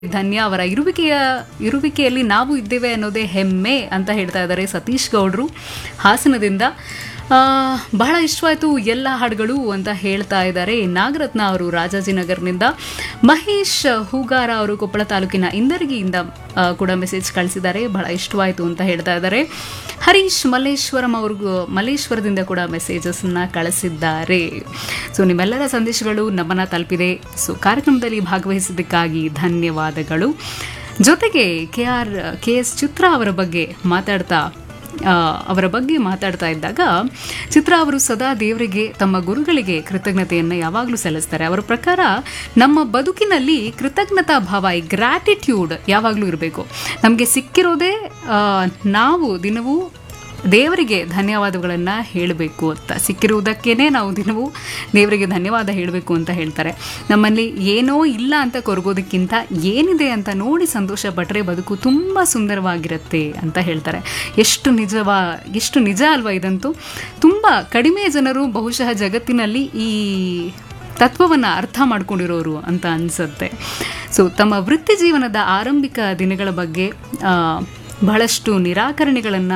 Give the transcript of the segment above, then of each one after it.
ಧನ್ಯ ಅವರ ಇರುವಿಕೆಯ ಇರುವಿಕೆಯಲ್ಲಿ ನಾವು ಇದ್ದೇವೆ ಅನ್ನೋದೇ ಹೆಮ್ಮೆ ಅಂತ ಹೇಳ್ತಾ ಇದ್ದಾರೆ ಸತೀಶ್ ಗೌಡ್ರು ಹಾಸನದಿಂದ ಆ, ಬಹಳ ಇಷ್ಟವಾಯಿತು ಎಲ್ಲ ಹಾಡುಗಳು ಅಂತ ಹೇಳ್ತಾ ಇದ್ದಾರೆ ನಾಗರತ್ನ ಅವರು ರಾಜಾಜಿನಗರ್ನಿಂದ ಮಹೇಶ್ ಹೂಗಾರ ಅವರು ಕೊಪ್ಪಳ ತಾಲೂಕಿನ ಇಂದರ್ಗಿಯಿಂದ ಆ, ಕೂಡ ಮೆಸೇಜ್ ಕಳಿಸಿದ್ದಾರೆ ಬಹಳ ಇಷ್ಟವಾಯಿತು ಅಂತ ಹೇಳ್ತಾ ಇದ್ದಾರೆ ಹರೀಶ್ ಮಲ್ಲೇಶ್ವರಂ ಅವ್ರಿಗೂ ಮಲ್ಲೇಶ್ವರದಿಂದ ಕೂಡ ಮೆಸೇಜಸ್ನ ಕಳಿಸಿದ್ದಾರೆ ಸೊ ನಿಮ್ಮೆಲ್ಲರ ಸಂದೇಶಗಳು ನಮ್ಮನ್ನ ತಲುಪಿದೆ ಸೊ ಕಾರ್ಯಕ್ರಮದಲ್ಲಿ ಭಾಗವಹಿಸಿದ್ದಕ್ಕಾಗಿ ಧನ್ಯವಾದಗಳು ಜೊತೆಗೆ K R K S Chithra ಅವರ ಬಗ್ಗೆ ಮಾತಾಡ್ತಾ ಆ, ಅವರ ಬಗ್ಗೆ ಮಾತಾಡ್ತಾ ಇದ್ದಾಗ ಚಿತ್ರ ಅವರು ಸದಾ ದೇವರಿಗೆ ತಮ್ಮ ಗುರುಗಳಿಗೆ ಕೃತಜ್ಞತೆಯನ್ನು ಯಾವಾಗಲೂ ಸಲ್ಲಿಸ್ತಾರೆ ಅವರ ಪ್ರಕಾರ ನಮ್ಮ ಬದುಕಿನಲ್ಲಿ ಕೃತಜ್ಞತಾ ಭಾವ ಈ ಗ್ರ್ಯಾಟಿಟ್ಯೂಡ್ ಯಾವಾಗಲೂ ಇರಬೇಕು ನಮಗೆ ಸಿಕ್ಕಿರೋದೇ ಆ, ನಾವು ದಿನವೂ ದೇವರಿಗೆ ಧನ್ಯವಾದಗಳನ್ನು ಹೇಳಬೇಕು ಅಂತ ಸಿಕ್ಕಿರುವುದಕ್ಕೇನೆ ನಾವು ದಿನವೂ ದೇವರಿಗೆ ಧನ್ಯವಾದ ಹೇಳಬೇಕು ಅಂತ ಹೇಳ್ತಾರೆ ನಮ್ಮಲ್ಲಿ ಏನೋ ಇಲ್ಲ ಅಂತ ಕೊರಗೋದಕ್ಕಿಂತ ಏನಿದೆ ಅಂತ ನೋಡಿ ಸಂತೋಷ ಪಟ್ಟರೆ ಬದುಕು ತುಂಬ ಸುಂದರವಾಗಿರುತ್ತೆ ಅಂತ ಹೇಳ್ತಾರೆ ಎಷ್ಟು ನಿಜವಾ ಎಷ್ಟು ನಿಜ ಅಲ್ವಾ ಇದಂತೂ ತುಂಬ ಕಡಿಮೆ ಜನರು ಬಹುಶಃ ಜಗತ್ತಿನಲ್ಲಿ ಈ ತತ್ವವನ್ನು ಅರ್ಥ ಮಾಡ್ಕೊಂಡಿರೋರು ಅಂತ ಅನಿಸುತ್ತೆ ಸೊ ತಮ್ಮ ವೃತ್ತಿ ಜೀವನದ ಆರಂಭಿಕ ದಿನಗಳ ಬಗ್ಗೆ ಆ, ಬಹಳಷ್ಟು ನಿರಾಕರಣೆಗಳನ್ನು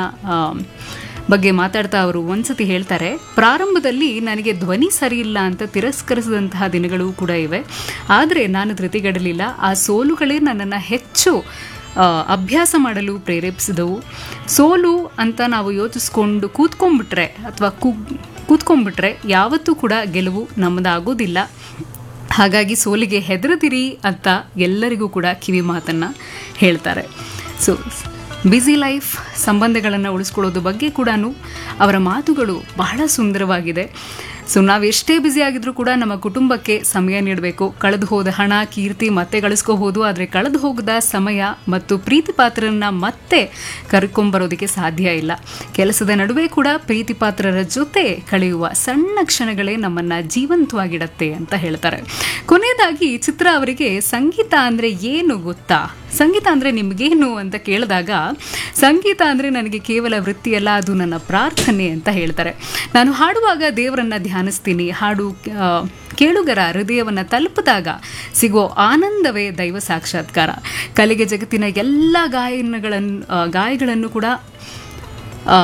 ಬಗ್ಗೆ ಮಾತಾಡ್ತಾ ಅವರು ಒಂದ್ಸತಿ ಹೇಳ್ತಾರೆ ಪ್ರಾರಂಭದಲ್ಲಿ ನನಗೆ ಧ್ವನಿ ಸರಿಯಿಲ್ಲ ಅಂತ ತಿರಸ್ಕರಿಸಿದಂತಹ ದಿನಗಳು ಕೂಡ ಇವೆ ಆದರೆ ನಾನು ಧೃತಿಗೆಡಲಿಲ್ಲ ಆ ಸೋಲುಗಳೇ ನನ್ನನ್ನು ಹೆಚ್ಚು ಆ, ಅಭ್ಯಾಸ ಮಾಡಲು ಪ್ರೇರೇಪಿಸಿದವು ಸೋಲು ಅಂತ ನಾವು ಯೋಚಿಸ್ಕೊಂಡು ಕೂತ್ಕೊಂಡ್ಬಿಟ್ರೆ ಅಥವಾ ಕು ಕೂತ್ಕೊಂಡ್ಬಿಟ್ರೆ ಯಾವತ್ತೂ ಕೂಡ ಗೆಲುವು ನಮ್ಮದಾಗೋದಿಲ್ಲ ಹಾಗಾಗಿ ಸೋಲಿಗೆ ಹೆದರದಿರಿ ಅಂತ ಎಲ್ಲರಿಗೂ ಕೂಡ ಕಿವಿ ಮಾತನ್ನು ಹೇಳ್ತಾರೆ ಸೊ ಬ್ಯುಸಿ ಲೈಫ್ ಸಂಬಂಧಗಳನ್ನು ಉಳಿಸ್ಕೊಳ್ಳೋದು ಬಗ್ಗೆ ಕೂಡ ಅವರ ಮಾತುಗಳು ಬಹಳ ಸುಂದರವಾಗಿದೆ ಸೊ ನಾವು ಎಷ್ಟೇ ಬ್ಯುಸಿ ಆಗಿದ್ರೂ ಕೂಡ ನಮ್ಮ ಕುಟುಂಬಕ್ಕೆ ಸಮಯ ನೀಡಬೇಕು ಕಳೆದು ಹೋದ ಹಣ ಕೀರ್ತಿ ಮತ್ತೆ ಗಳಿಸ್ಕೋಬಹುದು ಆದರೆ ಕಳೆದು ಹೋಗದ ಸಮಯ ಮತ್ತು ಪ್ರೀತಿ ಪಾತ್ರರನ್ನ ಮತ್ತೆ ಕರ್ಕೊಂಬರೋದಕ್ಕೆ ಸಾಧ್ಯ ಇಲ್ಲ ಕೆಲಸದ ನಡುವೆ ಕೂಡ ಪ್ರೀತಿ ಪಾತ್ರರ ಜೊತೆ ಕಳೆಯುವ ಸಣ್ಣ ಕ್ಷಣಗಳೇ ನಮ್ಮನ್ನ ಜೀವಂತವಾಗಿಡತ್ತೆ ಅಂತ ಹೇಳ್ತಾರೆ ಕೊನೆಯದಾಗಿ ಚಿತ್ರ ಅವರಿಗೆ ಸಂಗೀತ ಅಂದ್ರೆ ಏನು ಗೊತ್ತಾ ಸಂಗೀತ ಅಂದರೆ ನಿಮಗೇನು ಅಂತ ಕೇಳಿದಾಗ ಸಂಗೀತ ಅಂದರೆ ನನಗೆ ಕೇವಲ ವೃತ್ತಿಯಲ್ಲ ಅದು ನನ್ನ ಪ್ರಾರ್ಥನೆ ಅಂತ ಹೇಳ್ತಾರೆ ನಾನು ಹಾಡುವಾಗ ದೇವರನ್ನ ಧ್ಯಾನಿಸ್ತೀನಿ ಹಾಡು ಆ, ಕೇಳುಗರ ಹೃದಯವನ್ನು ತಲುಪಿದಾಗ ಸಿಗೋ ಆನಂದವೇ ದೈವ ಸಾಕ್ಷಾತ್ಕಾರ ಕಲೆಗೆ ಜಗತ್ತಿನ ಎಲ್ಲ ಗಾಯನಗಳನ್ನು ಆ, ಗಾಯಗಳನ್ನು ಕೂಡ ಆ,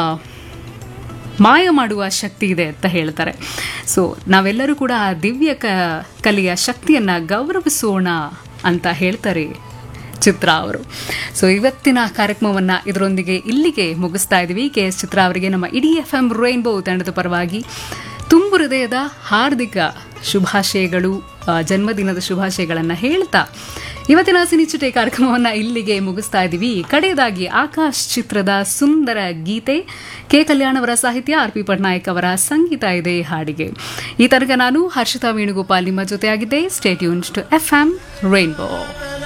ಮಾಯ ಮಾಡುವ ಶಕ್ತಿ ಇದೆ ಅಂತ ಹೇಳ್ತಾರೆ ಸೊ ನಾವೆಲ್ಲರೂ ಕೂಡ ಆ ದಿವ್ಯ ಕ ಕಲೆಯ ಶಕ್ತಿಯನ್ನು ಗೌರವಿಸೋಣ ಅಂತ ಹೇಳ್ತಾರೆ ಚಿತ್ರ ಅವರು ಸೊ ಇವತ್ತಿನ ಕಾರ್ಯಕ್ರಮವನ್ನು ಇದರೊಂದಿಗೆ ಇಲ್ಲಿಗೆ ಮುಗಿಸ್ತಾ ಇದ್ದೀವಿ ಕೆ ಎಸ್ ಚಿತ್ರ ಅವರಿಗೆ ನಮ್ಮ ಇಡೀ ಎಫ್ ಎಂ ರೈನ್ಬೋ ತಂಡದ ಪರವಾಗಿ ತುಂಬು ಹೃದಯದ ಹಾರ್ದಿಕ ಶುಭಾಶಯಗಳು ಆ, ಜನ್ಮದಿನದ ಶುಭಾಶಯಗಳನ್ನು ಹೇಳ್ತಾ ಇವತ್ತಿನ ಸಿನಿಚಿಟೆ ಕಾರ್ಯಕ್ರಮವನ್ನು ಇಲ್ಲಿಗೆ ಮುಗಿಸ್ತಾ ಇದ್ದೀವಿ ಕಡೆಯದಾಗಿ ಆಕಾಶ್ ಚಿತ್ರದ ಸುಂದರ ಗೀತೆ ಕೆ ಕಲ್ಯಾಣ್ ಅವರ ಸಾಹಿತ್ಯ ಆರ್ ಪಿ ಪಟ್ನಾಯಕ್ ಅವರ ಸಂಗೀತ ಇದೆ ಈ ಹಾಡಿಗೆ ಈ ತನಕ ನಾನು ಹರ್ಷಿತಾ ವೇಣುಗೋಪಾಲ್ ನಿಮ್ಮ ಜೊತೆಯಾಗಿದ್ದೆ stay tuned to F M rainbow